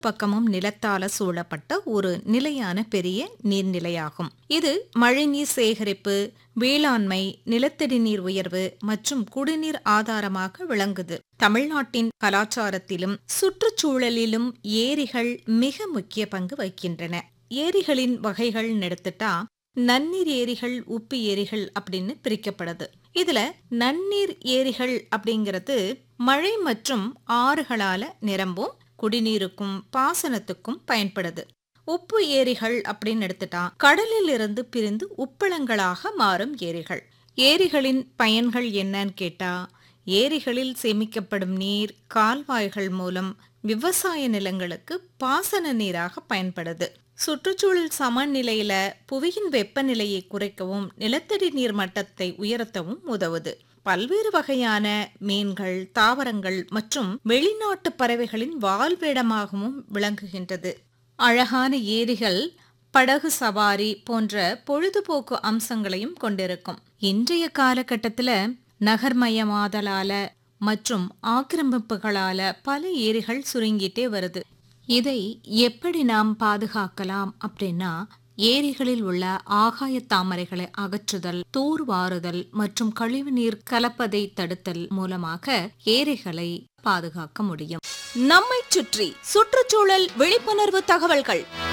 பக்கமும் நிலத்தால சூழப்பட்ட ஒரு நிலையான பெரிய நீர்நிலையாகும் இது மழைநீர் சேகரிப்பு வேளாண்மை நிலத்தடி நீர் உயர்வு மற்றும் குடிநீர் ஆதாரமாக விளங்குது தமிழ்நாட்டின் கலாச்சாரத்திலும் சுற்றுச்சூழலிலும் ஏரிகள் மிக முக்கிய பங்கு வகிக்கின்றன ஏரிகளின் வகைகள் எடுத்துட்டா நன்னீர் ஏரிகள் உப்பு ஏரிகள் அப்படின்னு பிரிக்கப்படுது இதுல நன்னீர் ஏரிகள் அப்படிங்கிறது மழை மற்றும் ஆறுகளால நிரம்பும் குடிநீருக்கும் பாசனத்துக்கும் பயன்படுது உப்பு ஏரிகள் அப்படின்னு எடுத்துட்டா கடலில் இருந்து பிரிந்து உப்பளங்களாக மாறும் ஏரிகள் ஏரிகளின் பயன்கள் என்னன்னு கேட்டா ஏரிகளில் சேமிக்கப்படும் நீர் கால்வாய்கள் மூலம் விவசாய நிலங்களுக்கு பாசன நீராக பயன்படுது சுற்றுச்சூழல் சமநிலையில புவியின் வெப்பநிலையை குறைக்கவும் நிலத்தடி நீர் மட்டத்தை உயர்த்தவும் உதவுது பல்வேறு வகையான மீன்கள் தாவரங்கள் மற்றும் வெளிநாட்டு பறவைகளின் வாழ்விடமாகவும் விளங்குகின்றது அழகான ஏரிகள் படகு சவாரி போன்ற பொழுதுபோக்கு அம்சங்களையும் கொண்டிருக்கும் இன்றைய காலகட்டத்துல நகர்மயமாதலால மற்றும் ஆக்கிரமிப்புகளால பல ஏரிகள் சுருங்கிட்டே வருது இதை எப்படி நாம் பாதுகாக்கலாம் அப்படின்னா ஏரிகளில் உள்ள ஆகாய தாமரைகளை அகற்றுதல் தூர்வாறுதல் மற்றும் கழிவுநீர் கலப்பதை தடுத்தல் மூலமாக ஏரிகளை பாதுகாக்க முடியும் நம்மைச் சுற்றி சுற்றுச்சூழல் விழிப்புணர்வு தகவல்கள்